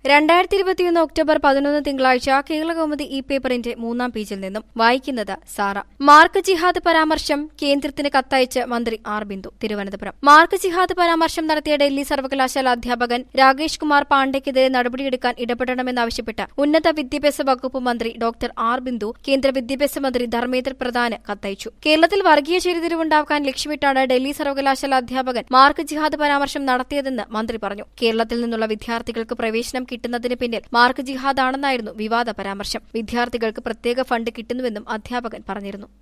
രണ്ടായിരത്തി ഇരുപത്തിയൊന്ന് ഒക്ടോബർ പതിനൊന്ന് തിങ്കളാഴ്ച കേരളകൗമുദി ഈ പേപ്പറിന്റെ മൂന്നാം പേജിൽ നിന്നും വായിക്കുന്നത് സാറ മാർക്ക് ജിഹാദ് പരാമർശം കേന്ദ്രത്തിന് കത്തയച്ച് മന്ത്രി ആർ ബിന്ദു തിരുവനന്തപുരം മാർക്ക് ജിഹാദ് പരാമർശം നടത്തിയ ഡൽഹി സർവകലാശാല അധ്യാപകൻ രാകേഷ് കുമാർ പാണ്ഡെക്കെതിരെ നടപടിയെടുക്കാൻ ഇടപെടണമെന്നാവശ്യപ്പെട്ട് ഉന്നത വിദ്യാഭ്യാസ വകുപ്പ് മന്ത്രി ഡോക്ടർ ആർ ബിന്ദു കേന്ദ്ര വിദ്യാഭ്യാസ മന്ത്രി ധർമ്മേന്ദ്ര പ്രധാന് കത്തയച്ചു കേരളത്തിൽ വർഗീയ ചേരിതിരിവുണ്ടാക്കാൻ ലക്ഷ്യമിട്ടാണ് ഡൽഹി സർവകലാശാല അധ്യാപകൻ മാർക്ക് ജിഹാദ് പരാമർശം നടത്തിയതെന്ന് മന്ത്രി പറഞ്ഞു കേരളത്തിൽ നിന്നുള്ള വിദ്യാർത്ഥികൾക്ക് പ്രവേശനം കിട്ടുന്നതിന് പിന്നിൽ മാർക്ക് ജിഹാദാണെന്നായിരുന്നു വിവാദ പരാമർശം വിദ്യാർത്ഥികൾക്ക് പ്രത്യേക ഫണ്ട് കിട്ടുന്നുവെന്നും അധ്യാപകൻ പറഞ്ഞിരുന്നു